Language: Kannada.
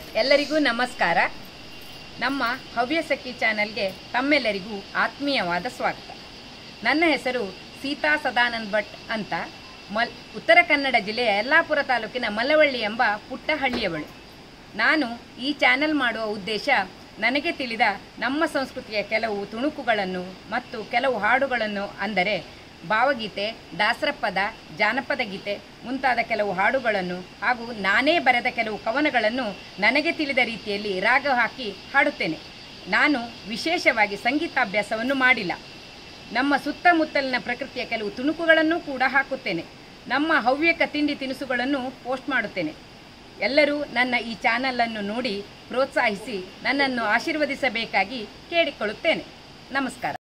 ಎಲ್ಲರಿಗೂ ನಮಸ್ಕಾರ ನಮ್ಮ ಹವ್ಯಸಖಿ ಚಾನೆಲ್ಗೆ ತಮ್ಮೆಲ್ಲರಿಗೂ ಆತ್ಮೀಯವಾದ ಸ್ವಾಗತ ನನ್ನ ಹೆಸರು ಸೀತಾ ಸದಾನಂದ್ ಭಟ್ ಅಂತ ಮಲ್ ಉತ್ತರ ಕನ್ನಡ ಜಿಲ್ಲೆಯ ಯಲ್ಲಾಪುರ ತಾಲೂಕಿನ ಮಲ್ಲವಳ್ಳಿ ಎಂಬ ಪುಟ್ಟ ಹಳ್ಳಿಯವಳು ನಾನು ಈ ಚಾನೆಲ್ ಮಾಡುವ ಉದ್ದೇಶ ನನಗೆ ತಿಳಿದ ನಮ್ಮ ಸಂಸ್ಕೃತಿಯ ಕೆಲವು ತುಣುಕುಗಳನ್ನು ಮತ್ತು ಕೆಲವು ಹಾಡುಗಳನ್ನು ಅಂದರೆ ಭಾವಗೀತೆ ದಾಸರ ಪದ ಜಾನಪದ ಗೀತೆ ಮುಂತಾದ ಕೆಲವು ಹಾಡುಗಳನ್ನು ಹಾಗೂ ನಾನೇ ಬರೆದ ಕೆಲವು ಕವನಗಳನ್ನು ನನಗೆ ತಿಳಿದ ರೀತಿಯಲ್ಲಿ ರಾಗ ಹಾಕಿ ಹಾಡುತ್ತೇನೆ ನಾನು ವಿಶೇಷವಾಗಿ ಸಂಗೀತಾಭ್ಯಾಸವನ್ನು ಮಾಡಿಲ್ಲ ನಮ್ಮ ಸುತ್ತಮುತ್ತಲಿನ ಪ್ರಕೃತಿಯ ಕೆಲವು ತುಣುಕುಗಳನ್ನು ಕೂಡ ಹಾಕುತ್ತೇನೆ ನಮ್ಮ ಹವ್ಯಕ ತಿಂಡಿ ತಿನಿಸುಗಳನ್ನು ಪೋಸ್ಟ್ ಮಾಡುತ್ತೇನೆ ಎಲ್ಲರೂ ನನ್ನ ಈ ಚಾನಲನ್ನು ನೋಡಿ ಪ್ರೋತ್ಸಾಹಿಸಿ ನನ್ನನ್ನು ಆಶೀರ್ವದಿಸಬೇಕಾಗಿ ಕೇಳಿಕೊಳ್ಳುತ್ತೇನೆ ನಮಸ್ಕಾರ